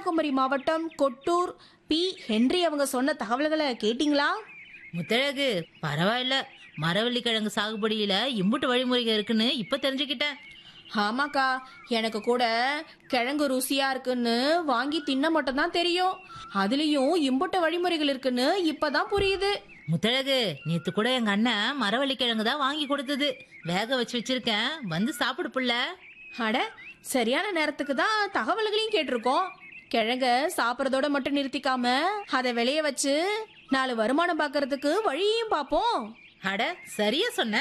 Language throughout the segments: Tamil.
கன்னியாகுமரி மாவட்டம் கொட்டூர் பி ஹென்றி அவங்க சொன்ன தகவல்களை கேட்டிங்களா முத்தழகு பரவாயில்ல மரவள்ளி கிழங்கு சாகுபடியில இம்புட்டு வழிமுறைகள் இருக்குன்னு இப்ப தெரிஞ்சுக்கிட்டேன் ஆமாக்கா எனக்கு கூட கிழங்கு ருசியா இருக்குன்னு வாங்கி தின்ன மட்டும் தான் தெரியும் அதுலயும் இம்புட்ட வழிமுறைகள் இருக்குன்னு இப்பதான் புரியுது முத்தழகு நேத்து கூட எங்க அண்ணன் மரவள்ளி கிழங்கு தான் வாங்கி கொடுத்தது வேக வச்சு வச்சிருக்கேன் வந்து சாப்பிடு புள்ள அட சரியான நேரத்துக்கு தான் தகவல்களையும் கேட்டிருக்கோம் கிழங்க சாப்பிட்றதோட மட்டும் நிறுத்திக்காம அதை விளைய வச்சு நாலு வருமானம் பார்க்கறதுக்கு வழியையும் பார்ப்போம் அட சரியா சொன்ன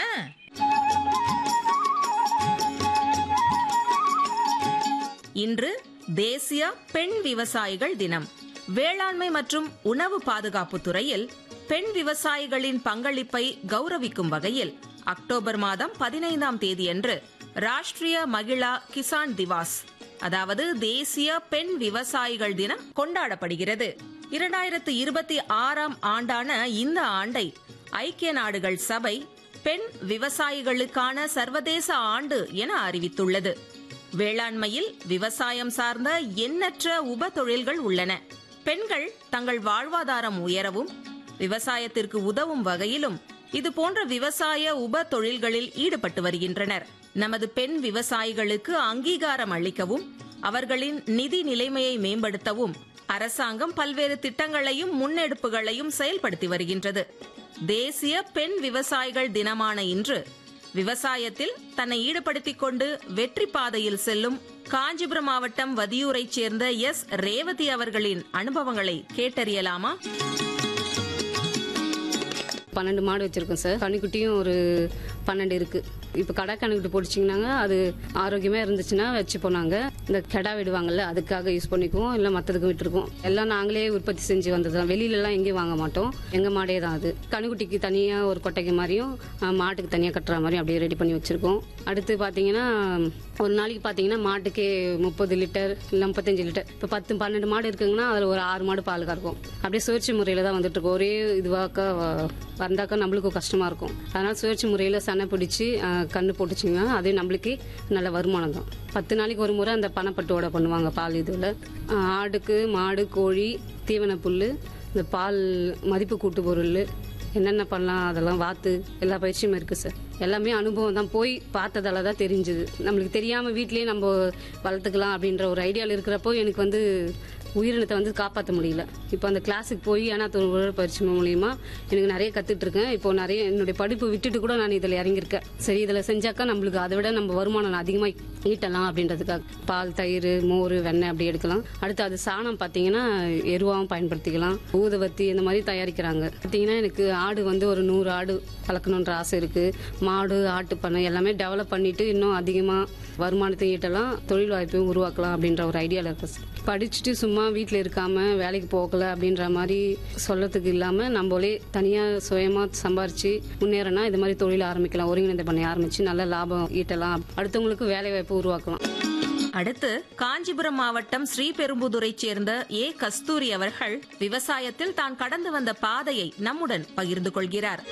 இன்று தேசிய பெண் விவசாயிகள் தினம் வேளாண்மை மற்றும் உணவு பாதுகாப்பு துறையில் பெண் விவசாயிகளின் பங்களிப்பை கௌரவிக்கும் வகையில் அக்டோபர் மாதம் பதினைந்தாம் தேதியன்று ராஷ்டிரிய மகிழா கிசான் திவாஸ் அதாவது தேசிய பெண் விவசாயிகள் தினம் கொண்டாடப்படுகிறது இரண்டாயிரத்து இருபத்தி ஆறாம் ஆண்டான இந்த ஆண்டை ஐக்கிய நாடுகள் சபை பெண் விவசாயிகளுக்கான சர்வதேச ஆண்டு என அறிவித்துள்ளது வேளாண்மையில் விவசாயம் சார்ந்த எண்ணற்ற உப தொழில்கள் உள்ளன பெண்கள் தங்கள் வாழ்வாதாரம் உயரவும் விவசாயத்திற்கு உதவும் வகையிலும் இது போன்ற விவசாய உப தொழில்களில் ஈடுபட்டு வருகின்றனர் நமது பெண் விவசாயிகளுக்கு அங்கீகாரம் அளிக்கவும் அவர்களின் நிதி நிலைமையை மேம்படுத்தவும் அரசாங்கம் பல்வேறு திட்டங்களையும் முன்னெடுப்புகளையும் செயல்படுத்தி வருகின்றது தேசிய பெண் விவசாயிகள் தினமான இன்று விவசாயத்தில் தன்னை ஈடுபடுத்திக் கொண்டு வெற்றி பாதையில் செல்லும் காஞ்சிபுரம் மாவட்டம் வதியூரைச் சேர்ந்த எஸ் ரேவதி அவர்களின் அனுபவங்களை கேட்டறியலாமா பன்னெண்டு மாடு வச்சிருக்கோம் சார் கன்னிக்குட்டியும் ஒரு பன்னெண்டு இருக்கு இப்போ கடா கண்ணுக்குட்டி போட்டுச்சிங்கனாங்க அது ஆரோக்கியமா இருந்துச்சுன்னா வச்சு போனாங்க இந்த கெடா விடுவாங்கல்ல அதுக்காக யூஸ் பண்ணிக்குவோம் இல்லை மற்றதுக்கு விட்டுருக்கோம் எல்லாம் நாங்களே உற்பத்தி செஞ்சு வந்தது தான் வெளியிலலாம் எங்கேயும் வாங்க மாட்டோம் எங்கள் மாடே தான் அது கன்னுக்குட்டிக்கு தனியாக ஒரு கொட்டைக்கு மாதிரியும் ஆ, மாட்டுக்கு தனியாக கட்டுற மாதிரியும் அப்படியே ரெடி பண்ணி வச்சிருக்கோம் அடுத்து பார்த்தீங்கன்னா ஒரு நாளைக்கு பார்த்தீங்கன்னா மாட்டுக்கே முப்பது லிட்டர் இல்லை முப்பத்தஞ்சு லிட்டர் இப்போ பத்து பன்னெண்டு மாடு இருக்குங்கன்னா அதில் ஒரு ஆறு மாடு பால் கறக்கும் அப்படியே சுழற்சி முறையில் தான் வந்துட்டு இருக்கோம் ஒரே இதுவாக்கா வ- வந்தாக்கா நம்மளுக்கும் கஷ்டமா இருக்கும் அதனால சுழற்சி முறையில் சனை பிடிச்சி அஹ், கண்ணு போட்டுச்சிங்கன்னா அது நம்மளுக்கு நல்ல வருமானம் தான் பத்து நாளைக்கு ஒரு முறை அந்த பனைப்பட்டோட பண்ணுவாங்க பால் இதில் ஆடுக்கு மாடு கோழி தீவன புல் இந்த பால் மதிப்பு கூட்டு பொருள் என்னென்ன பண்ணலாம் அதெல்லாம் வாத்து எல்லா பயிற்சியும் இருக்கு சார் எல்லாமே அனுபவம் தான் போய் பார்த்ததால தான் தெரிஞ்சுது நம்மளுக்கு தெரியாம வீட்லயே நம்ம வளர்த்துக்கலாம் அப்படின்ற ஒரு ஐடியாவில் இருக்கிறப்போ எனக்கு வந்து உயிரினத்தை வந்து காப்பாற்ற முடியல இப்போ அந்த கிளாஸுக்கு போய் ஆனால் உடற்பயிற்சி மூலியமா எனக்கு நிறைய கத்துட்டு இருக்கேன் இப்போ நிறைய என்னுடைய படிப்பு விட்டுட்டு கூட நான் இதில் இறங்கியிருக்கேன் சரி இதில் செஞ்சாக்கா நம்மளுக்கு அதை விட நம்ம வருமானம் அதிகமாக ஈட்டலாம் அப்படின்றதுக்காக பால் தயிர் மோர் வெண்ணெய் அப்படி எடுக்கலாம் அடுத்து அது சாணம் பார்த்தீங்கன்னா எருவாகவும் பயன்படுத்திக்கலாம் ஊதுவத்தி இந்த மாதிரி தயாரிக்கிறாங்க பார்த்தீங்கன்னா எனக்கு ஆடு வந்து ஒரு நூறு ஆடு வளர்க்கணுன்ற ஆசை இருக்கு மாடு ஆட்டு பண்ணை எல்லாமே டெவலப் பண்ணிட்டு இன்னும் அதிகமாக வருமானத்தை ஈட்டலாம் தொழில் வாய்ப்பையும் உருவாக்கலாம் அப்படின்ற ஒரு ஐடியாவில் இருக்கு சார். படிச்சுட்டு சும்மா வீட்டில் இருக்காம வேலைக்கு போகல அப்படின்ற மாதிரி சொல்லத்துக்கு இல்லாமல் நம்மளே தனியாக சுயமாக சம்பாரிச்சு முன்னேறனா இது மாதிரி தொழில் ஆரம்பிக்கலாம் ஒருங்கிணைந்த பண்ணி ஆரம்பிச்சு நல்ல லாபம் ஈட்டலாம் அடுத்தவங்களுக்கு வேலை வாய்ப்பு உருவாக்கலாம் அடுத்து காஞ்சிபுரம் மாவட்டம் ஸ்ரீபெரும்புதூரைச் சேர்ந்த ஏ கஸ்தூரி அவர்கள் விவசாயத்தில் தான் கடந்து வந்த பாதையை நம்முடன் பகிர்ந்து கொள்கிறார்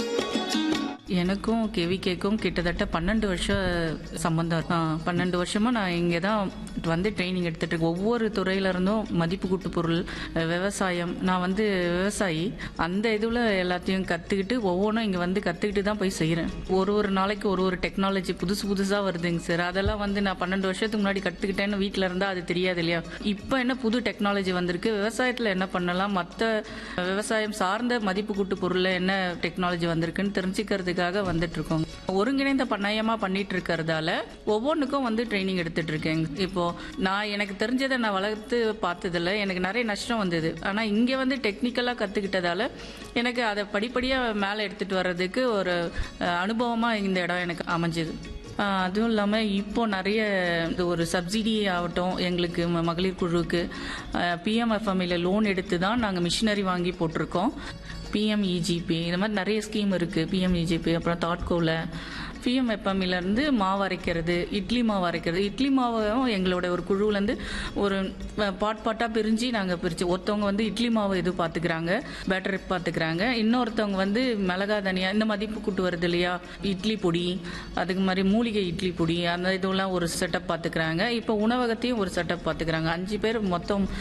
எனக்கும் கேவிகேக்கும் கிட்டத்தட்ட பன்னெண்டு வருஷம் சம்பந்தம் ஆ, பன்னெண்டு வருஷமா நான் இங்கே தான் வந்து ட்ரைனிங் எடுத்துட்டு இருக்கேன் ஒவ்வொரு துறையில இருந்தும் மதிப்பு கூட்டு பொருள் அஹ், விவசாயம் நான் வந்து விவசாயி அந்த இதில் எல்லாத்தையும் கற்றுக்கிட்டு ஒவ்வொன்றும் இங்கே வந்து கற்றுக்கிட்டு தான் போய் செய்கிறேன் ஒரு ஒரு நாளைக்கு ஒரு ஒரு டெக்னாலஜி புதுசு புதுசாக வருதுங்க சார் அதெல்லாம் வந்து நான் பன்னெண்டு வருஷத்துக்கு முன்னாடி கற்றுக்கிட்டேன்னு வீட்டில் இருந்தால் அது தெரியாது இல்லையா இப்போ என்ன புது டெக்னாலஜி வந்திருக்கு விவசாயத்தில் என்ன பண்ணலாம் மற்ற விவசாயம் சார்ந்த மதிப்பு கூட்டு பொருளில் என்ன டெக்னாலஜி வந்திருக்குன்னு தெரிஞ்சுக்கிறதுக்காக வந்துட்டு இருக்கோம் ஒருங்கிணைந்த பண்ணையமா பண்ணிட்டு இருக்கிறதால ஒவ்வொன்றுக்கும் வந்து ட்ரைனிங் எடுத்துட்டு இருக்கேன் இப்போ நான் எனக்கு தெரிஞ்சதை நான் வளர்த்து பார்த்ததுல எனக்கு நிறைய நஷ்டம் வந்தது ஆனால் இங்கே வந்து டெக்னிக்கலாக கற்றுக்கிட்டதால எனக்கு அதை படிப்படியாக மேலே எடுத்துட்டு வர்றதுக்கு ஒரு அஹ், அனுபவமா இந்த இடம் எனக்கு அமைஞ்சது ஆஹ் அதுவும் இல்லாமல் இப்போ நிறைய இந்த ஒரு சப்சிடி ஆகட்டும் எங்களுக்கு ம- மகளிர் குழுவுக்கு பிஎம்எஃப்எம்இல லோன் எடுத்து தான் நாங்கள் மிஷினரி வாங்கி போட்டிருக்கோம் பிஎம்இஜிபி இந்த மாதிரி நிறைய ஸ்கீம் இருக்குது பிஎம்இஜிபி அப்புறம் தாட்கோவில் பிஎம்எஃப்எம்இல இருந்து மாவு அரைக்கிறது இட்லி மாவு அரைக்கிறது இட்லி மாவும் எங்களோட ஒரு குழுவிலேருந்து ஒரு அஹ், பாட் பாட்டாக பிரிஞ்சு நாங்கள் பிரித்து ஒருத்தவங்க வந்து இட்லி மாவு இது பார்த்துக்கிறாங்க பேட்டரி பார்த்துக்கிறாங்க இன்னொருத்தவங்க வந்து மிளகா தனியா இந்த மதிப்பு கூட்டு வருது இல்லையா இட்லி பொடி அதுக்கு மாதிரி மூலிகை இட்லி பொடி அந்த இதெல்லாம் ஒரு செட்டப் பார்த்துக்கிறாங்க இப்போ உணவகத்தையும் ஒரு செட்டப் பார்த்துக்கிறாங்க அஞ்சு பேர் மொத்தம்